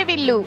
హరివిల్లు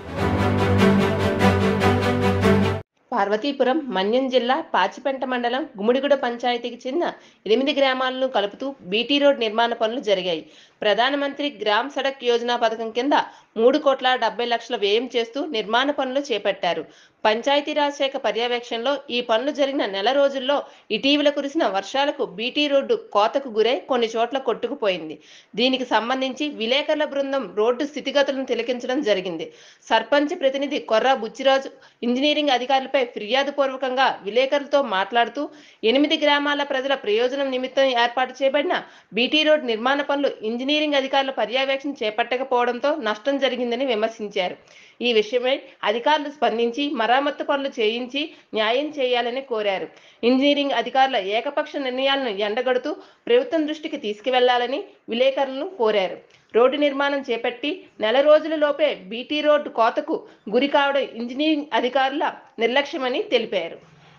పార్వతీపురం మన్యం జిల్లా పాచిపెంట మండలం గుమిడిగూడ పంచాయతీకి చెందిన ఎనిమిది గ్రామాలను కలుపుతూ బీటీ రోడ్ నిర్మాణ పనులు జరిగాయి ప్రధానమంత్రి గ్రామ్ సడక్ యోజన పథకం కింద మూడు కోట్ల డెబ్బై లక్షల వ్యయం చేస్తూ నిర్మాణ పనులు చేపట్టారు పంచాయతీరాజ్ శాఖ పర్యవేక్షణలో ఈ పనులు జరిగిన నెల రోజుల్లో ఇటీవల కురిసిన వర్షాలకు బీటీ రోడ్డు కోతకు గురై కొన్ని చోట్ల కొట్టుకుపోయింది దీనికి సంబంధించి విలేకరుల బృందం రోడ్డు స్థితిగతులను తిలకించడం జరిగింది సర్పంచ్ ప్రతినిధి కొర్రా బుచ్చిరాజు ఇంజనీరింగ్ అధికారులపై ఫిర్యాదు పూర్వకంగా విలేకరులతో మాట్లాడుతూ ఎనిమిది గ్రామాల ప్రజల ప్రయోజనం నిమిత్తం ఏర్పాటు చేయబడిన బీటీ రోడ్ నిర్మాణ పనులు ఇంజనీరింగ్ అధికారుల పర్యవేక్షణ చేపట్టకపోవడంతో నష్టం జరిగిందని విమర్శించారు ఈ విషయమై అధికారులు స్పందించి మరమ్మత్తు పనులు చేయించి న్యాయం చేయాలని కోరారు ఇంజనీరింగ్ అధికారుల ఏకపక్ష నిర్ణయాలను ఎండగడుతూ ప్రభుత్వం దృష్టికి తీసుకువెళ్లాలని విలేకరులను కోరారు రోడ్డు నిర్మాణం చేపట్టి నెల రోజుల లోపే బీటీ రోడ్డు కోతకు గురి కావడం ఇంజనీరింగ్ అధికారుల నిర్లక్ష్యమని తెలిపారు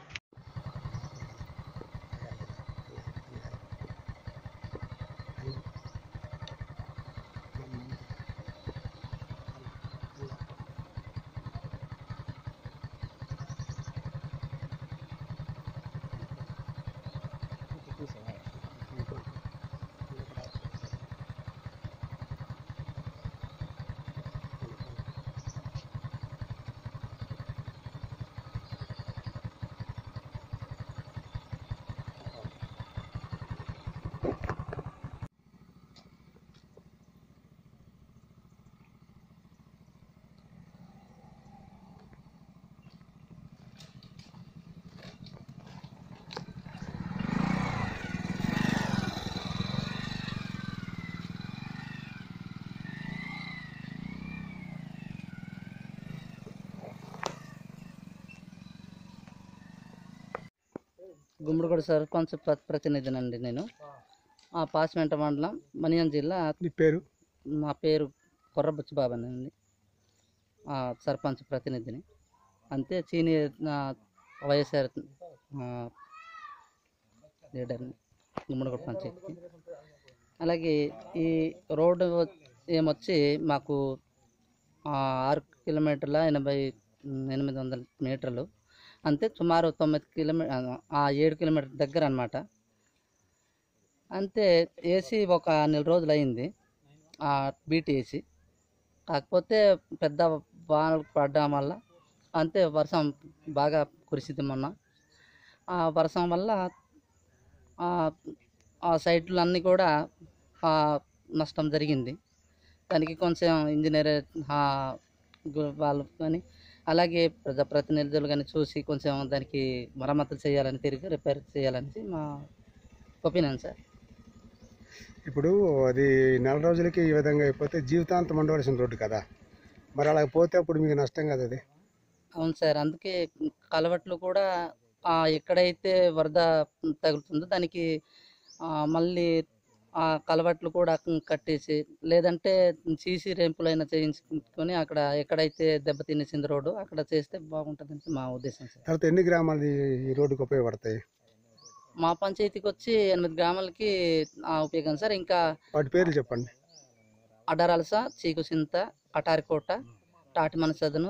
గుమ్మడిగూడ సర్పంచ్ ప్ర- ప్రతినిధినండి నేను ఆ పాసిమెంట మండలం మనియం జిల్లా నీ పేరు మా పేరు కొర్రబుచ్చి బాబాని అండి ఆ సర్పంచ్ ప్రతినిధిని అంతే సీనియర్ ఆ, వైఎస్ఆర్ ఆ, లీడర్ని గుమ్మడిగూడ పంచాయతీ అలాగే ఈ రోడ్డు ఏమొచ్చి మాకు ఆ, ఆరు కిలోమీటర్ల ఎనభై ఎనిమిది వందల మీటర్లు అంతే సుమారు తొమ్మిది కిలోమీటర్ ఆ ఏడు కిలోమీటర్ దగ్గర అనమాట అంతే ఏసీ ఒక నెల రోజులు అయింది ఆ బీటీ ఏసీ కాకపోతే పెద్ద వానలు పడడం వల్ల అంతే వర్షం బాగా కురిసింది మొన్న ఆ వర్షం వల్ల ఆ ఆ సైట్లు అన్నీ కూడా ఆ, నష్టం జరిగింది దానికి కొంచెం ఇంజనీర్ ఆ, గు- వాళ్ళు కానీ అలాగే ప్రజాప్రతినిధులు కానీ చూసి కొంచెం దానికి మరమ్మతులు చేయాలని తిరిగి రిపేర్ చేయాలని మా ఒపీనియన్ సార్ ఇప్పుడు అది నెల రోజులకి ఈ విధంగా అయిపోతే జీవితాంతం ఉండవలసిన రోడ్డు కదా మరి అలా పోతే అప్పుడు మీకు నష్టం కదా అది అవును సార్ అందుకే కలవట్లు కూడా ఆ, ఎక్కడైతే వరద తగులుతుందో దానికి ఆ, మళ్ళీ ఆ కలవట్లు కూడా కట్టేసి లేదంటే సీసీ రేంపులైనా చేయించుకొని అక్కడ ఎక్కడైతే దెబ్బతినేసింది రోడ్డు అక్కడ చేస్తే బాగుంటుందని మా ఉద్దేశం సార్ తర్వాత ఎన్ని గ్రామాలు ఈ- ఈ రోడ్డుకు ఉపయోగపడతాయి మా పంచాయతీకి వచ్చి ఎనిమిది గ్రామాలకి ఆ, ఉపయోగం సార్ ఇంకా వాటి పేర్లు చెప్పండి అడ్డరలస చీకుసింత అటారికోట టాటి మనసదను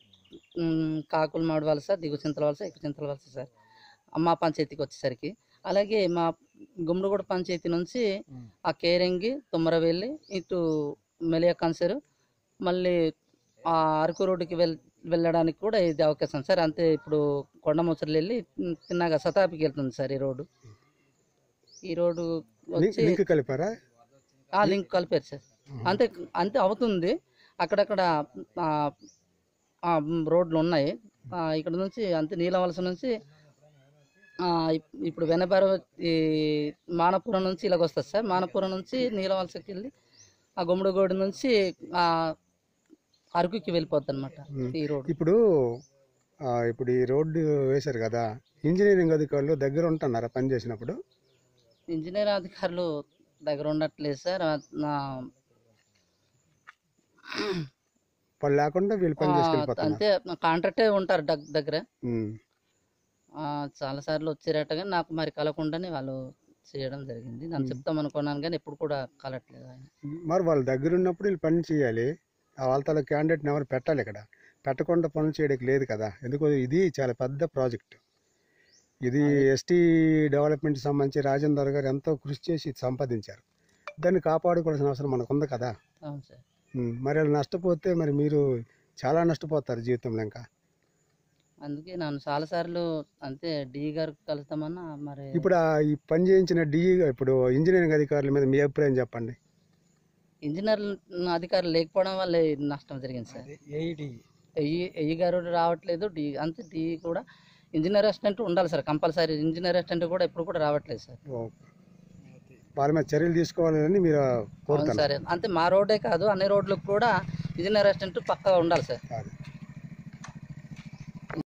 కాకుల మాడు వలస దిగు చింతల వలస ఎక్కువ చింతల వలస సార్ మా పంచాయతీకి వచ్చేసరికి అలాగే మా గుమ్మడిగూడ పంచాయతీ నుంచి ఆ కేరంగి తుమ్మరవెల్లి ఇటు మెలియ కన్సరు మళ్ళీ ఆ అరకు రోడ్డుకి వెళ్ వెళ్ళడానికి కూడా ఇది అవకాశం సార్ అంతే ఇప్పుడు కొండముచ్చలు వెళ్ళి తిన్నాక శతాబ్దికి వెళ్తుంది సార్ ఈ రోడ్డు ఈ రోడ్డు లింక్ వచ్చి లింక్ కలిపారా ఆ లింక్ కలిపారు సార్ అంతే అంతే అవుతుంది అక్కడక్కడ ఆ, ఆ, రోడ్లు ఉన్నాయి ఆ, ఇక్కడ నుంచి అంతే నీలవలస నుంచి ఆ, ఇప్- ఇప్పుడు వెనబెర ఈ మానపురం నుంచి ఇలాగ వస్తుంది సార్ మానపురం నుంచి నీలవలసకి వెళ్ళి ఆ గుమ్మడిగోడు నుంచి ఆ అరకుకి వెళ్ళిపోద్ది అనమాట ఉమ్. ఈ రోడ్ ఇప్పుడు ఆ, ఇప్పుడు ఈ రోడ్డు వేశారు కదా ఇంజనీరింగ్ అధికారులు దగ్గర ఉంటున్నారా పని చేసినప్పుడు ఇంజనీర్ అధికారులు దగ్గర ఉండట్లేదు సార్ ఆ, నా వాళ్ళు లేకుండా వీళ్ళు పని ఆ, చేసుకెళ్ళిపోతున్నారు అంతే కాంట్రాక్టే ఉంటారు దగ్- దగ్గర ఉమ్. ఆ, చాలా సార్లు వచ్చారట కానీ నాకు మరి కలకుండానే వాళ్ళు చేయడం జరిగింది నన్ను మ్మ్. చెప్తాం అనుకున్నాను కానీ ఎప్పుడు కూడా కలట్లేదు ఆయన మరి వాళ్ళ దగ్గర ఉన్నప్పుడు వీళ్ళు పని చేయాలి ఆ వాళ్ళతో క్యాండిడేట్ని ఎవరు పెట్టాలి ఇక్కడ పెట్టకుండా పనులు చేయడానికి లేదు కదా ఎందుకు ఇది చాలా పెద్ద ప్రాజెక్ట్ ఇది ఎస్టీ డెవలప్మెంట్ సంబంధించి రాజేందర్ గారు ఎంతో కృషి చేసి ఇది సంపాదించారు దాన్ని కాపాడుకోవాల్సిన అవసరం మనకు ఉంది కదా అవును సార్ ఉమ్, మరి అలా నష్టపోతే మరి మీరు చాలా నష్టపోతారు జీవితంలో ఇంకా అందుకే నన్ను చాలాసార్లు అంతే డి గారు కలుస్తామన్నా మరి ఇప్పుడు ఆ ఈ పని చేయించిన డిఈ ఇప్పుడు ఇంజనీరింగ్ అధికారుల మీద మీ అభిప్రాయం చెప్పండి ఇంజనీర్ అధికారులు లేకపోవడం వల్ల ఈ నష్టం జరిగింది సార్ ఎయ్యి ఎయ్యి గారు రావట్లేదు డి అంతే డి కూడా ఇంజనీర్ అసిస్టెంట్ ఉండాలి సార్ కంపల్సరీ ఇంజనీర్ అసిస్టెంట్ కూడా ఎప్పుడు కూడా రావట్లేదు సార్ ఓ. వాళ్ళ మీద చర్యలు తీసుకోవాలని మీరు అవును కోరుతున్నారు సార్ అంతే మా రోడ్డే కాదు అన్ని రోడ్లకు కూడా ఇంజనీర్ అసిస్టెంట్ పక్కా ఉండాలి సార్ అది.